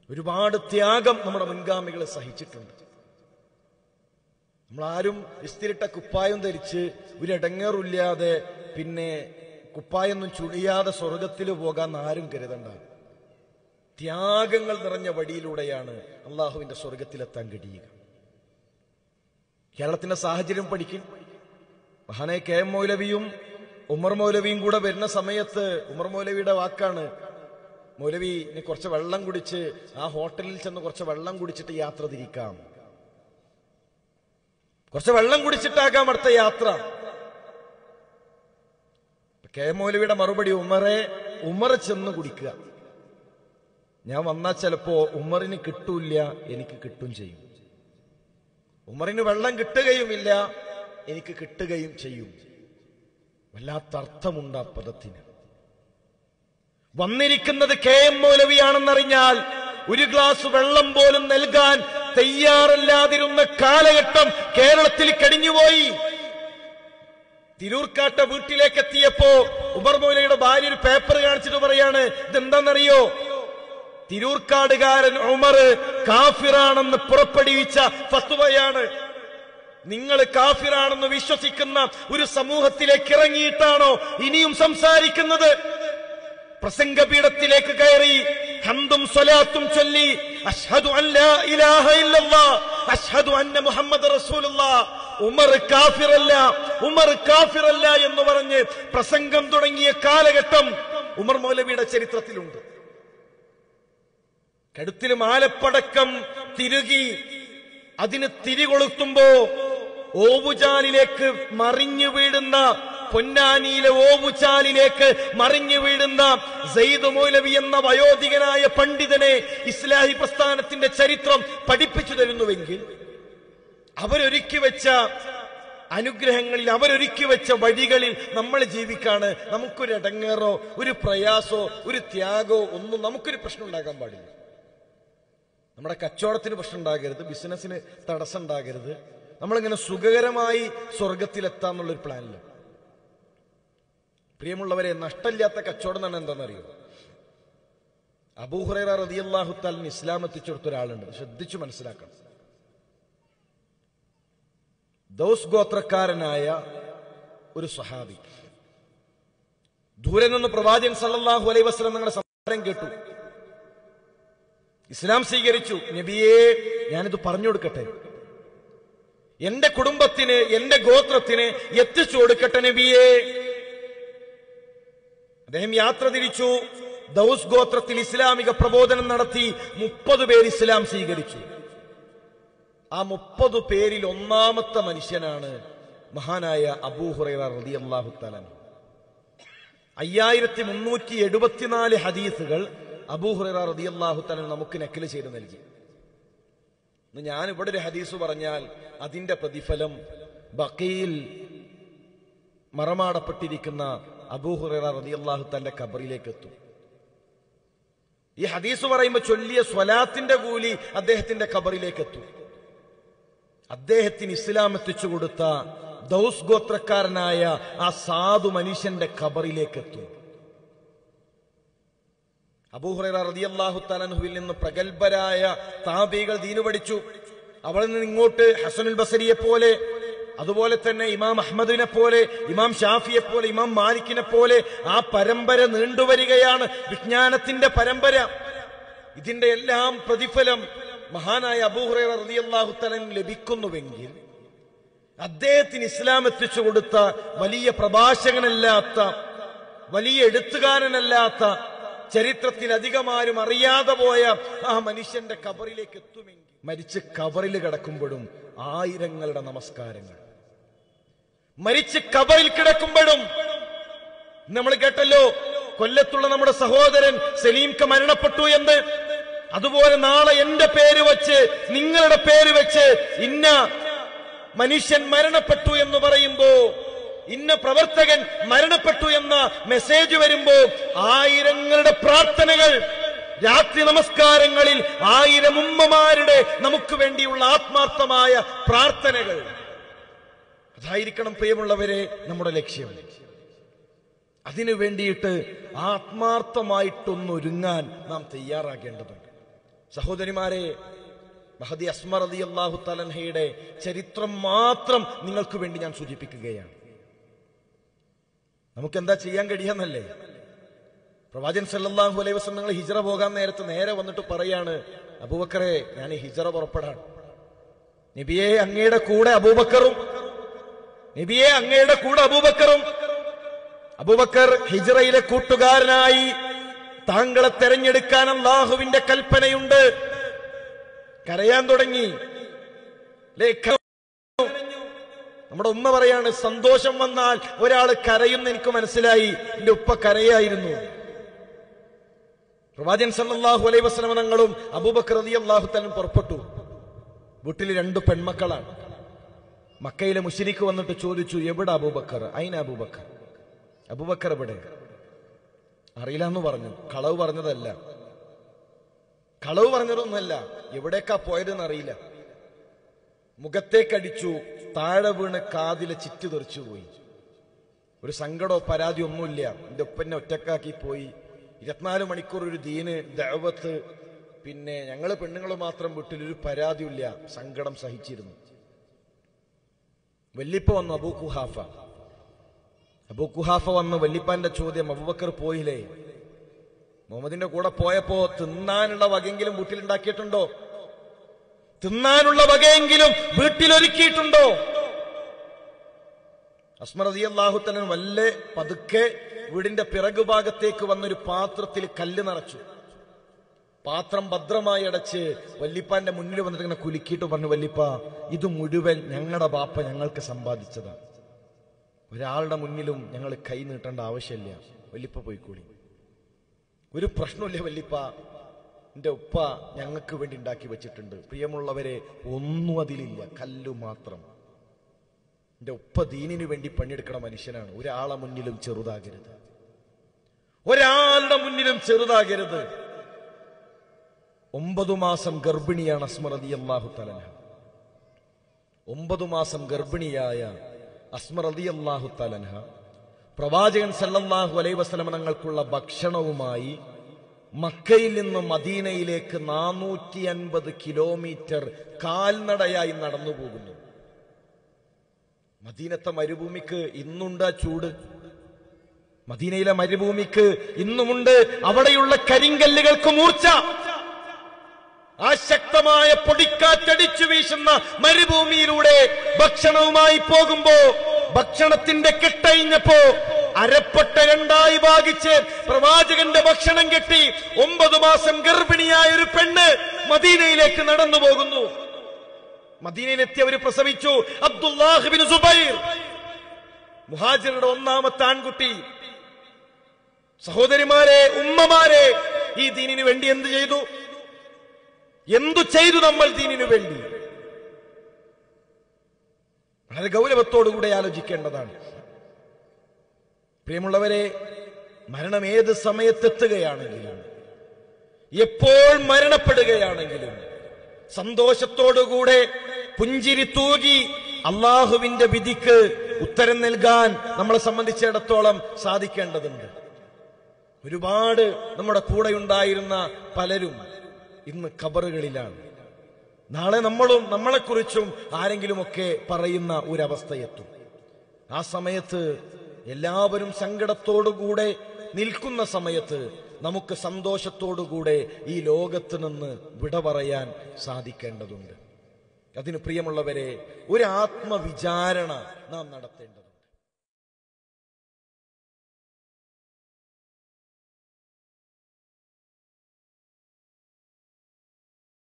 ഒരുപാട് ത്യാഗം നമ്മുടെ മുൻഗാമികൾ സഹിച്ചിട്ടുണ്ട് നമ്മളാരും ഇസ്തിരിട്ട കുപ്പായം ധരിച്ച് ഒരു ഇടങ്ങേറില്ലാതെ പിന്നെ കുപ്പായൊന്നും ചുളിയാതെ സ്വർഗത്തിൽ പോകാൻ ആരും കരുതണ്ട ത്യാഗങ്ങൾ നിറഞ്ഞ വഴിയിലൂടെയാണ് അള്ളാഹുവിന്റെ സ്വർഗത്തിലെത്താൻ കഴിയുക കേരളത്തിന്റെ സാഹചര്യം പഠിക്കും മഹാനെ കെ എം മൗലവിയും ഉമർ മൗലവിയും കൂടെ വരുന്ന സമയത്ത് ഉമർ മൗലവിയുടെ വാക്കാണ് മൗലവി ഇനി കുറച്ച് വെള്ളം കുടിച്ച് ആ ഹോട്ടലിൽ ചെന്ന് കുറച്ച് വെള്ളം കുടിച്ചിട്ട് യാത്ര തിരിക്കാം കുറച്ച് വെള്ളം കുടിച്ചിട്ടാകാം അടുത്ത യാത്ര കെ എം മൗലവിയുടെ മറുപടി ഉമറെ ഉമർ ചെന്ന് കുടിക്കുക ഞാൻ വന്നാൽ ചിലപ്പോ ഉമറിന് കിട്ടൂല എനിക്ക് കിട്ടും ചെയ്യും ഉമറിന് വെള്ളം കിട്ടുകയുമില്ല എനിക്ക് കിട്ടുകയും ചെയ്യും വല്ലാത്ത അർത്ഥമുണ്ട് ആ പദത്തിന് വന്നിരിക്കുന്നത് കെ എം മൗലവിയാണെന്നറിഞ്ഞാൽ ഒരു ഗ്ലാസ് വെള്ളം പോലും നൽകാൻ തയ്യാറല്ലാതിരുന്ന കാലഘട്ടം കേരളത്തിൽ കഴിഞ്ഞുപോയി തിരൂർക്കാട്ട വീട്ടിലേക്ക് എത്തിയപ്പോ ഉമർ മൗലയുടെ ഭാര്യ ഒരു പേപ്പർ കാണിച്ചിട്ട് പറയാണ് ഇതെന്താണെന്നറിയോ തിരൂർക്കാടുകാരൻ ഉമർ കാഫിറാണെന്ന് പുറപ്പെടുവിച്ച ഫത്വയാണ് നിങ്ങൾ കാഫിറാണെന്ന് വിശ്വസിക്കുന്ന ഒരു സമൂഹത്തിലേക്ക് ഇറങ്ങിയിട്ടാണോ ഇനിയും സംസാരിക്കുന്നത് പ്രസംഗപീഠത്തിലേക്ക് കയറി ഹന്തും സ്വലാത്തും ചൊല്ലി അഷ്ഹദു അല്ലാ ഇലാഹ ഇല്ലല്ലാ അഷ്ഹദു അന്ന മുഹമ്മദ് റസൂലുള്ളാ ഉമർ കാഫിറല്ല ഉമർ കാഫിറല്ല എന്ന് പറഞ്ഞ് പ്രസംഗം തുടങ്ങിയ കാലഘട്ടം ഉമർ മൗലവിയുടെ ചരിത്രത്തിലുണ്ട് കഴുത്തിൽ മാലപ്പടക്കം തിരുകി അതിന് തിരികൊളുത്തുമ്പോ ഓവുചാലിലേക്ക് മറിഞ്ഞു വീഴുന്ന പൊന്നാനിയിലെ ഓവുചാലിലേക്ക് മറിഞ്ഞു വീഴുന്ന സെയ്ദ് മൗലവി എന്ന വയോധികനായ പണ്ഡിതനെ ഇസ്ലാഹി പ്രസ്ഥാനത്തിന്റെ ചരിത്രം പഠിപ്പിച്ചു തരുന്നുവെങ്കിൽ അവരൊരുക്കി വെച്ച അനുഗ്രഹങ്ങളിൽ അവരൊരുക്കി വെച്ച വഴികളിൽ നമ്മൾ ജീവിക്കാണ് നമുക്കൊരു ഇടങ്ങേറോ ഒരു പ്രയാസോ ഒരു ത്യാഗോ ഒന്നും നമുക്കൊരു പ്രശ്നം ഉണ്ടാകാൻ പാടില്ല നമ്മുടെ കച്ചവടത്തിന് പ്രശ്നം ഉണ്ടാകരുത് ബിസിനസ്സിന് തടസ്സം ഉണ്ടാകരുത് നമ്മളിങ്ങനെ സുഖകരമായി സ്വർഗത്തിലെത്താന്നുള്ളൊരു പ്ലാനില്ല പ്രിയമുള്ളവരെ നഷ്ടമില്ലാത്ത കച്ചവടം തന്നെ എന്താണെന്നറിയോ അബൂഹുറൈറ റതിയല്ലാഹു താലിന് ഇസ്ലാം എത്തിച്ചെടുത്ത ഒരാളുണ്ട് ശ്രദ്ധിച്ചു മനസ്സിലാക്കണം ദൗസ് ഗോത്രക്കാരനായ ഒരു സഹാബി ദൂരെ നിന്ന് പ്രവാചകൻ സല്ലല്ലാഹു അലൈഹി വസല്ലം നിങ്ങളുടെ സംസാരം കേട്ടു ഇസ്ലാം സ്വീകരിച്ചു നബിയെ ഞാനിത് പറഞ്ഞു കൊടുക്കട്ടെ എന്റെ കുടുംബത്തിന് എന്റെ ഗോത്രത്തിന് എത്തിച്ചു കൊടുക്കട്ടെ നബിയെ അദ്ദേഹം യാത്ര തിരിച്ചു ദൗസ് ഗോത്രത്തിൽ ഇസ്ലാമിക പ്രബോധനം നടത്തി മുപ്പത് പേര് ഇസ്ലാം സ്വീകരിച്ചു ആ മുപ്പത് പേരിൽ ഒന്നാമത്തെ മനുഷ്യനാണ് മഹാനായ അബൂഹുറൈറ റളിയല്ലാഹു തആല അയ്യായിരത്തി മുന്നൂറ്റി എഴുപത്തിനാല് ഹദീസുകൾ അബൂഹുറൈറ റളിയല്ലാഹു തആല നമുക്ക് നക്കല് ചെയ്ത് നൽകി ഇന്ന് ഞാൻ ഇവിടെ ഒരു ഹദീസ് പറഞ്ഞാൽ അതിന്റെ പ്രതിഫലം ബക്കയിൽ മറമാടപ്പെട്ടിരിക്കുന്ന അബൂഹുറൈറ റളിയല്ലാഹു തന്റെ കബറിലേക്ക് എത്തും ഈ ഹദീസ് പറയുമ്പോൾ ചൊല്ലിയ സ്വലാത്തിന്റെ കൂലി അദ്ദേഹത്തിന്റെ കബറിലേക്ക് എത്തും അദ്ദേഹത്തിന് ഇസ്ലാം എത്തിച്ചു കൊടുത്ത ദൗസ് ഗോത്രക്കാരനായ ആ സാധു മനുഷ്യന്റെ ഖബറിലേക്ക് എത്തും അബൂഹുറൈറ റളിയല്ലാഹു തആലഹുവിൽ നിന്ന് പ്രഗത്ഭരായ താബികൾ ദീനു പഠിച്ചു അവളിൽ നിന്ന് ഇങ്ങോട്ട് ഹസനുൽ ബസരിയെ പോലെ അതുപോലെ തന്നെ ഇമാം അഹമ്മദിനെ പോലെ ഇമാം ഷാഫിയെ പോലെ ഇമാം മാലിക്കിനെ പോലെ ആ പരമ്പര നീണ്ടുവരികയാണ് വിജ്ഞാനത്തിന്റെ പരമ്പര ഇതിന്റെ എല്ലാം പ്രതിഫലം മഹാനായ അബൂഹുറൈറ റളിയല്ലാഹു തആലന് ലഭിക്കുന്നുവെങ്കിൽ അദ്ദേഹത്തിന് ഇസ്ലാം എത്തിച്ചു കൊടുത്ത വലിയ പ്രഭാഷകനല്ലാത്ത വലിയ എഴുത്തുകാരനല്ലാത്ത ചരിത്രത്തിൽ അധികമാരും അറിയാതെ പോയ ആ മനുഷ്യന്റെ കബറിലേക്ക് എത്തുമെങ്കിൽ മരിച്ച് കബറിൽ കിടക്കുമ്പോഴും ആയിരങ്ങളുടെ നമസ്കാരങ്ങൾ മരിച്ച് കബറിൽ കിടക്കുമ്പോഴും നമ്മൾ കേട്ടല്ലോ കൊല്ലത്തുള്ള നമ്മുടെ സഹോദരൻ സലീംക്ക് മരണപ്പെട്ടു എന്ന് അതുപോലെ നാളെ എന്റെ പേര് വെച്ച് നിങ്ങളുടെ പേര് വെച്ച് ഇന്ന മനുഷ്യൻ മരണപ്പെട്ടു എന്ന് പറയുമ്പോ ഇന്ന പ്രവർത്തകൻ മരണപ്പെട്ടു എന്ന മെസ്സേജ് വരുമ്പോ ആയിരങ്ങളുടെ പ്രാർത്ഥനകൾ രാത്രി നമസ്കാരങ്ങളിൽ ആയിരം ഉമ്മമാരുടെ നമുക്ക് വേണ്ടിയുള്ള ആത്മാർത്ഥമായ പ്രാർത്ഥനകൾ അതായിരിക്കണം പ്രിയമുള്ളവരെ നമ്മുടെ ലക്ഷ്യം അതിനു വേണ്ടിയിട്ട് ആത്മാർത്ഥമായിട്ടൊന്നൊരുങ്ങാൻ നാം തയ്യാറാകേണ്ടതുണ്ട് സഹോദരിമാരെ മഹദി അസ്മർ അലി അള്ളാഹു തലൻഹയുടെ ചരിത്രം മാത്രം നിങ്ങൾക്ക് വേണ്ടി ഞാൻ സൂചിപ്പിക്കുകയാണ് നമുക്ക് എന്താ ചെയ്യാൻ കഴിയാന്നല്ലേ പ്രവാചകൻ സല്ലല്ലാഹു അലൈഹി വസല്ലം നിങ്ങൾ ഹിജറ പോകാൻ നേരത്ത് നേരെ വന്നിട്ട് പറയാണ് അബൂബക്കറെ ഞാൻ ഈ ഹിജറ പുറപ്പെടാൻ നബിയെ അങ്ങയുടെ കൂടെ അബൂബക്കറും നബിയെ അങ്ങയുടെ കൂടെ അബൂബക്കറും അബൂബക്കർ ഹിജറയിലെ കൂട്ടുകാരനായി താങ്കളെ തെരഞ്ഞെടുക്കാൻ അള്ളാഹുവിന്റെ കൽപ്പനയുണ്ട് കരയാൻ തുടങ്ങി ലേ, കരഞ്ഞു. നമ്മുടെ ഉമ്മ പറയാണ് സന്തോഷം വന്നാൽ ഒരാൾ കരയുന്ന എനിക്ക് മനസ്സിലായി എന്റെ ഉപ്പ കരയായിരുന്നു പ്രവാചകൻ സല്ലല്ലാഹു അലൈഹി വസല്ലമ തങ്ങളും അബൂബക്കർ റളിയല്ലാഹു തആല പുറപ്പെട്ടു വീട്ടിൽ രണ്ട് പെൺമക്കളാണ് മക്കയിലെ മുശരിക്ക് വന്നിട്ട് ചോദിച്ചു എവിടെ അബൂബക്കർ അയിന അബൂബക്കർ അബൂബക്കർ എവിടെ അറിയില്ല എന്ന് പറഞ്ഞു കളവ് പറഞ്ഞതല്ല കളവ് പറഞ്ഞതൊന്നുമല്ല എവിടേക്കാ പോയതെന്ന് അറിയില്ല മുഖത്തേക്കടിച്ചു താഴെ വീണ് കാതിലെ ചിറ്റ് തെറിച്ചു പോയി ഒരു സങ്കടമോ പരാതിയോ ഒന്നുമില്ല എന്റെ ഒപ്പന്നെ ഒറ്റക്കാക്കി പോയി ഇരുപത്തിനാല് മണിക്കൂർ ഒരു ദീന് ദഅവത്ത് പിന്നെ ഞങ്ങള് പെണ്ണുങ്ങൾ മാത്രം വീട്ടിൽ ഒരു പരാതിയില്ല സങ്കടം സഹിച്ചിരുന്നു വല്ലിപ്പ വന്നു അബൂ കുഹാഫ അബൂ കുഹാഫ വന്ന് വല്ലിപ്പാന്റെ ചോദ്യം അബൂബക്കർ പോയില്ലേ മുഹമ്മദിന്റെ കൂടെ പോയപ്പോ തിന്നാനുള്ള വകയെങ്കിലും വീട്ടിലുണ്ടാക്കിയിട്ടുണ്ടോ തിന്നാനുള്ള വകയെങ്കിലും വീട്ടിലൊരുക്കിയിട്ടുണ്ടോ അസ്മറതി അള്ളാഹുത്തലൻ വല്ല പതുക്കെ വീടിന്റെ പിറകുഭാഗത്തേക്ക് വന്നൊരു പാത്രത്തിൽ കല്ല് നിറച്ചു പാത്രം ഭദ്രമായി അടച്ച് വല്ലിപ്പാന്റെ മുന്നിൽ വന്നിട്ട് ഇങ്ങനെ കുലുക്കിയിട്ട് പറഞ്ഞു വല്ലിപ്പ ഇത് മുഴുവൻ ഞങ്ങളുടെ ബാപ്പ ഞങ്ങൾക്ക് സമ്പാദിച്ചതാണ് ഒരാളുടെ മുന്നിലും ഞങ്ങൾ കൈ നീട്ടേണ്ട ആവശ്യമില്ല വല്ലിപ്പ പോയിക്കൂടി ഒരു പ്രശ്നമില്ല വല്ലിപ്പ എന്റെ ഉപ്പ ഞങ്ങൾക്ക് വേണ്ടി ഉണ്ടാക്കി വെച്ചിട്ടുണ്ട് പ്രിയമുള്ളവരെ ഒന്നും അതിലില്ല കല്ലു മാത്രം എന്റെ ഉപ്പ ദീനിനു വേണ്ടി പണിയെടുക്കണ മനുഷ്യനാണ് ഒരാളെ മുന്നിലും ചെറുതാകരുത് ഒരാളുടെ മുന്നിലും ചെറുതാകരുത് ഒമ്പതു മാസം ഗർഭിണിയാണ് അസ്മറതി അള്ളാഹു തലന ഒമ്പതു മാസം ഗർഭിണിയായ അസ്മറതി അള്ളാഹു തലൻഹ പ്രവാചകൻ സല്ലല്ലാഹു അലൈ വസ്ലമ തങ്ങൾക്കുള്ള ഭക്ഷണവുമായി മക്കയിൽ നിന്ന് മദീനയിലേക്ക് നാനൂറ്റി അൻപത് കിലോമീറ്റർ കാൽനടയായി നടന്നു പോകുന്നു മദീനത്തെ മരുഭൂമിക്ക് ഇന്നുണ്ട് ആ ചൂട് മദീനയിലെ മരുഭൂമിക്ക് ഇന്നുമുണ്ട് അവിടെയുള്ള കരിങ്കല്ലുകൾക്ക് മൂർച്ച ആ ശക്തമായ പൊടിക്കാറ്റടിച്ചു വീശുന്ന മരുഭൂമിയിലൂടെ ഭക്ഷണവുമായി പോകുമ്പോ ഭക്ഷണത്തിന്റെ കെട്ടഴിഞ്ഞപ്പോ അരപ്പട്ട രണ്ടായി ഭാഗിച്ച് പ്രവാചകന്റെ ഭക്ഷണം കെട്ടി ഒമ്പത് മാസം ഗർഭിണിയായ ഒരു പെണ്ണ് മദീനയിലേക്ക് നടന്നു പോകുന്നു മദീനയിലെത്തി അവർ പ്രസവിച്ചു അബ്ദുല്ലാഹിബിൻ സുബൈർ മുഹാജിറുടെ ഒന്നാമത്തെ ആൺകുട്ടി സഹോദരിമാരെ ഉമ്മമാരെ ഈ ദീനിനു വേണ്ടി എന്ത് ചെയ്തു എന്തു ചെയ്തു നമ്മൾ ദീനിനു വേണ്ടി വളരെ ഗൗരവത്തോടുകൂടെ ആലോചിക്കേണ്ടതാണ് പ്രിയമുള്ളവരെ മരണം ഏത് സമയത്തെത്തുകയാണെങ്കിലും എപ്പോൾ മരണപ്പെടുകയാണെങ്കിലും സന്തോഷത്തോടുകൂടെ പുഞ്ചിരി തൂകി അള്ളാഹുവിന്റെ വിധിക്ക് ഉത്തരം നൽകാൻ നമ്മളെ സംബന്ധിച്ചിടത്തോളം സാധിക്കേണ്ടതുണ്ട് ഒരുപാട് നമ്മുടെ കൂടെ ഉണ്ടായിരുന്ന പലരും ഇന്ന് ഖബറുകളിലാണ് നാളെ നമ്മളും നമ്മളെക്കുറിച്ചും ആരെങ്കിലുമൊക്കെ പറയുന്ന ഒരവസ്ഥയെത്തും ആ സമയത്ത് എല്ലാവരും സങ്കടത്തോടുകൂടെ നിൽക്കുന്ന സമയത്ത് നമുക്ക് സന്തോഷത്തോടുകൂടെ ഈ ലോകത്ത് നിന്ന് വിട പറയാൻ സാധിക്കേണ്ടതുണ്ട് അതിന് പ്രിയമുള്ളവരെ ഒരു ആത്മവിചാരണ നാം നടത്തേണ്ടത്